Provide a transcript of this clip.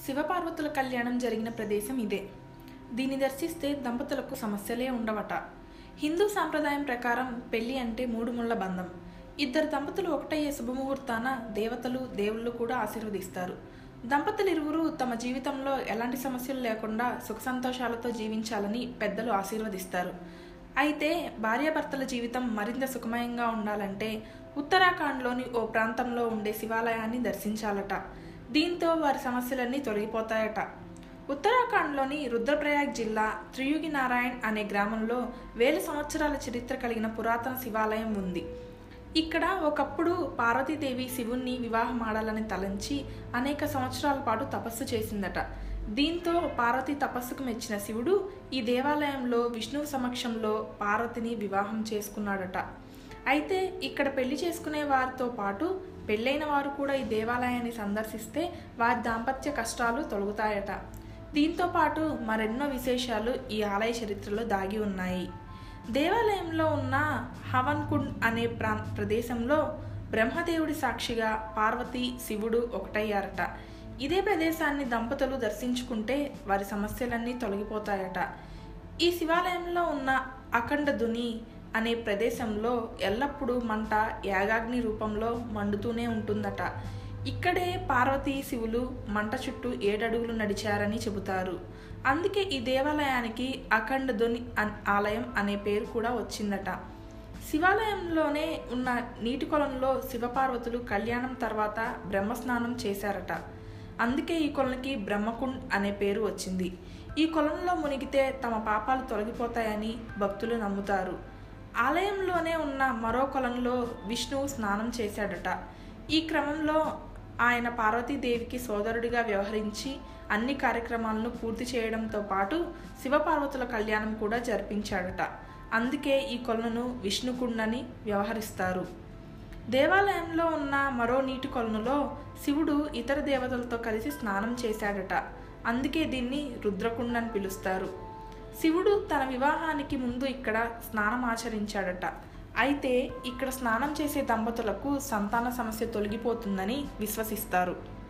శివపార్వతుల కళ్యాణం జరిగిన ప్రదేశం ఇదే దీన్ని దర్శిస్తే దంపతులకు సమస్యలే ఉండవట హిందూ సాంప్రదాయం ప్రకారం పెళ్లి అంటే మూడు ముళ్ళ బంధం ఇద్దరు దంపతులు ఒకటయ్యే శుభముహూర్తాన దేవతలు దేవుళ్ళు కూడా ఆశీర్వదిస్తారు దంపతులు ఇరువురు తమ జీవితంలో ఎలాంటి సమస్యలు లేకుండా సుఖ సంతోషాలతో జీవించాలని పెద్దలు ఆశీర్వదిస్తారు అయితే భార్యాభర్తల జీవితం మరింత సుఖమయంగా ఉండాలంటే ఉత్తరాఖండ్లోని ఓ ప్రాంతంలో ఉండే శివాలయాన్ని దర్శించాలట దీంతో వారి సమస్యలన్నీ తొలగిపోతాయట ఉత్తరాఖండ్లోని రుద్రప్రయాగ్ జిల్లా త్రియుగి నారాయణ్ అనే గ్రామంలో వేల సంవత్సరాల చరిత్ర కలిగిన పురాతన శివాలయం ఉంది ఇక్కడ ఒకప్పుడు పార్వతీదేవి శివుణ్ణి వివాహం ఆడాలని తలంచి అనేక సంవత్సరాల పాటు తపస్సు చేసిందట దీంతో పార్వతి తపస్సుకు మెచ్చిన శివుడు ఈ దేవాలయంలో విష్ణువు సమక్షంలో పార్వతిని వివాహం చేసుకున్నాడట అయితే ఇక్కడ పెళ్లి చేసుకునే వారితో పాటు పెళ్ళైన వారు కూడా ఈ దేవాలయాన్ని సందర్శిస్తే వారి దాంపత్య కష్టాలు తొలగుతాయట దీంతో పాటు మరెన్నో విశేషాలు ఈ ఆలయ చరిత్రలో దాగి ఉన్నాయి దేవాలయంలో ఉన్న హవన్ కుండ్ అనే ప్రా ప్రదేశంలో బ్రహ్మదేవుడి సాక్షిగా పార్వతి శివుడు ఒకటయ్యారట ఇదే ప్రదేశాన్ని దంపతులు దర్శించుకుంటే వారి సమస్యలన్నీ తొలగిపోతాయట ఈ శివాలయంలో ఉన్న అఖండ దుని అనే ప్రదేశంలో ఎల్లప్పుడూ మంట యాగాగ్ని రూపంలో మండుతూనే ఉంటుందట ఇక్కడే పార్వతీ శివులు మంట చుట్టూ ఏడడుగులు నడిచారని చెబుతారు అందుకే ఈ దేవాలయానికి అఖండ ధ్వని అన్- ఆలయం అనే పేరు కూడా వచ్చిందట శివాలయంలోనే ఉన్న నీటి కొలంలో శివపార్వతులు కళ్యాణం తర్వాత బ్రహ్మస్నానం చేశారట అందుకే ఈ కొలనికి బ్రహ్మకుండ్ అనే పేరు వచ్చింది ఈ కొలంలో మునిగితే తమ పాపాలు తొలగిపోతాయని భక్తులు నమ్ముతారు ఆలయంలోనే ఉన్న మరో కొలంలో విష్ణువు స్నానం చేశాడట ఈ క్రమంలో ఆయన పార్వతీదేవికి సోదరుడిగా వ్యవహరించి అన్ని కార్యక్రమాలను పూర్తి చేయడంతో పాటు శివపార్వతుల కళ్యాణం కూడా జరిపించాడట అందుకే ఈ కొలను విష్ణుకుండని వ్యవహరిస్తారు దేవాలయంలో ఉన్న మరో నీటి కొలనులో శివుడు ఇతర దేవతలతో కలిసి స్నానం చేశాడట అందుకే దీన్ని రుద్రకుండ అని పిలుస్తారు శివుడు తన వివాహానికి ముందు ఇక్కడ స్నానం ఆచరించాడట అయితే ఇక్కడ స్నానం చేసే దంపతులకు సంతాన సమస్య తొలగిపోతుందని విశ్వసిస్తారు